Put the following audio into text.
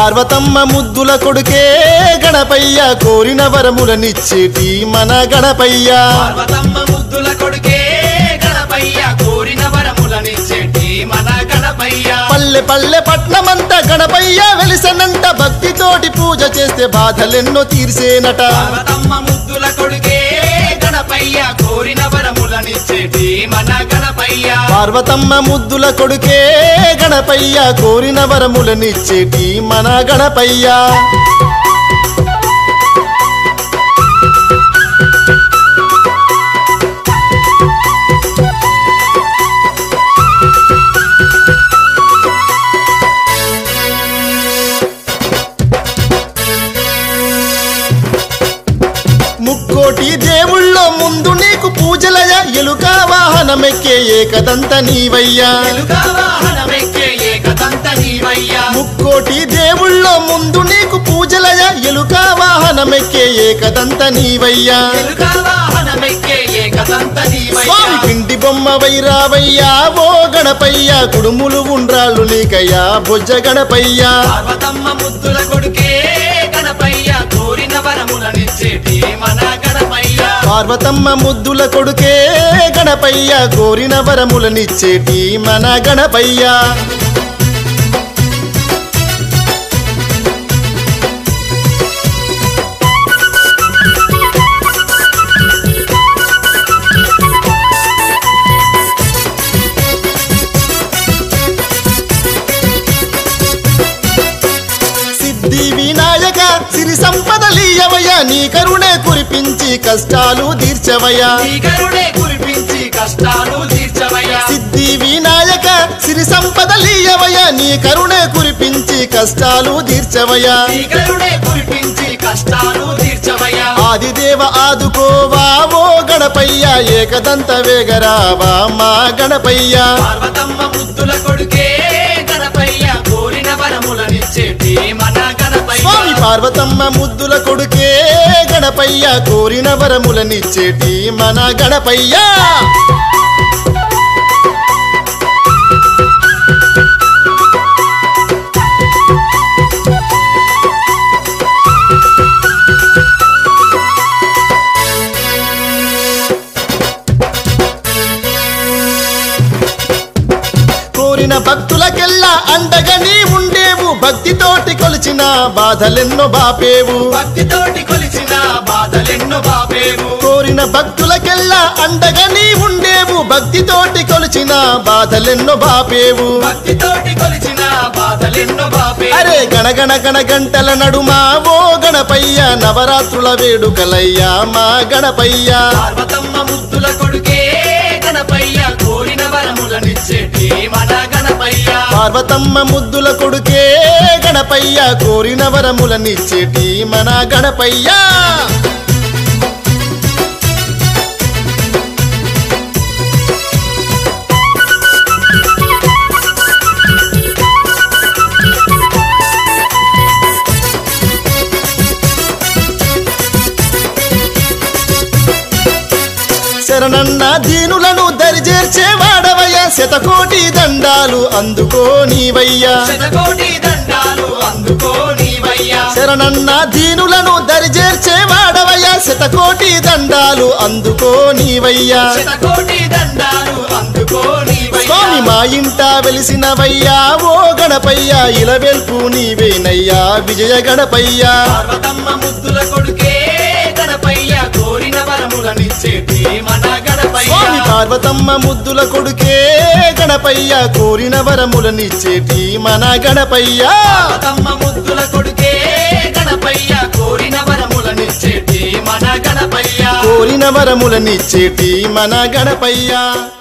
పార్వతమ్మ ముద్దుల కొడుకే గణపయ్య కోరిన వరములనిచ్చేటి మన గణపయ్య పార్వతమ్మ ముద్దుల కొడుకే గణపయ్య కోరిన వరములనిచ్చేటి మన గణపయ్య పల్లె పల్లె పట్నమంతా గణపయ్య వెలిసనంట భక్తితోటి పూజ చేస్తే బాధలెన్నో తీర్సేనట పార్వతమ్మ ముద్దుల కొడుకే గణపయ్య కోరిన వరములనిచ్చేటి మన గణపయ్య పార్వతమ్మ ముద్దుల కొడుకే గణపయ్య కోరిన వరములనిచ్చేటి మన గణపయ్య ముక్కోటి దేవుళ్ళో ముందు నీకు పూజలయ ఎలుక వాహనమెక్కే ఏకదంత నీవయ్యా ఎలుక వాహనమెక్కే ఏకదంత నీవయ్య ముక్కోటి దేవుళ్ళో ముందు నీకు పూజలయ ఎలుక వాహనమెక్కే ఏకదంత నీవయ్యా ఎలుక వాహనమెక్కే ఏకదంత నీవయ్య స్వామి పిండి బొమ్మ వైరావయ్యా ఓ గణపయ్య కుడుములు ఉండ్రాళ్ళు నీకయ్యా బొజ్జ గణపయ్యా పార్వతమ్మ ముద్దుల కొడుకే గణపయ్య కోరిన వరములనిచ్చేటి మన గణపయ్య పార్వతమ్మ ముద్దుల కొడుకే గణపయ్య కోరిన వరములనిచ్చేటి మన గణపయ్య సిద్ధి వినాయక సిరి సంపదలీయవయ్య నీ కరుణే కురిపించి కష్టాలు తీర్చవయ్యా నీ కరుణే కురిపించి కష్టాలు తీర్చవయ్యా సిద్ధి వినాయక సిరి సంపదలీయవయ్య నీ కరుణే కురిపించి కష్టాలు తీర్చవయ్యా నీ కరుణే కురిపించి కష్టాలు తీర్చవయ్యా ఆదిదేవ ఆదుకోవా ఓ గణపయ్య ఏకదంత వేగరావా మా గణపయ్య పార్వతమ్మ ముద్దుల కొడుకే గణపయ్య కోరిన వరములనిచ్చేటి మన గణపయ్య స్వామి పార్వతమ్మ ముద్దుల కొడుకే గణపయ్య కోరిన వరములనిచ్చేటి మన గణపయ్య కోరిన భక్తులకెల్లా అండగా నీ ఉండేవు భక్తితోటి కొలిచిన బాధలెన్నో బాపేవు భక్తితోటి కొలిచిన బాధలెన్నో బాబేవు కోరిన భక్తులకెల్లా అండగా నీ ఉండేవు భక్తితోటి కొలిచిన బాధలెన్నో బాపేవు భక్తితోటి కొలిచిన బాధలెన్నో బాబే అరే గణగణ గణ గంటల నడుమా ఓ గణపయ్య నవరాత్రుల వేడుకలయ్యా మా గణపయ్య పార్వతమ్మ ముద్దుల కొడుకే గణపయ్య కోరిన వరములనిచ్చేటి మన గణపయ్య పార్వతమ్మ ముద్దుల కొడుకే గణపయ్య కోరిన వరములనిచ్చేటి మన గణపయ్య శరణన్న దీనులను దరిచేర్చే వాడవయ్య శతకోటి దండాలు అందుకో నీవయ్యా శతకోటి దండాలు అందుకో నీవయ్యా శరణన్న దీనులను దరిచేర్చే వాడవయ్య శతకోటి దండాలు అందుకో నీవయ్యా శతకోటి దండాలు అందుకో నీవయ్యా స్వామి మా ఇంట వెలిసినవయ్యా ఓ గణపయ్య ఇలవెల్పు నీవేనయ్యా విజయ గణపయ్యా పార్వతమ్మ ముద్దుల కొడుకే గణపయ్య కోరిన వరములనిచ్చేటి మన గణపయ్య స్వామి పార్వతమ్మ ముద్దుల కొడుకే గణపయ్య కోరిన వరములనిచ్చేటి మన గణపయ్యా పార్వతమ్మ ముద్దుల కొడుకే గణపయ్య కోరిన వరములనిచ్చేటి మన గణపయ్య కోరిన వరములనిచ్చేటి మన గణపయ్యా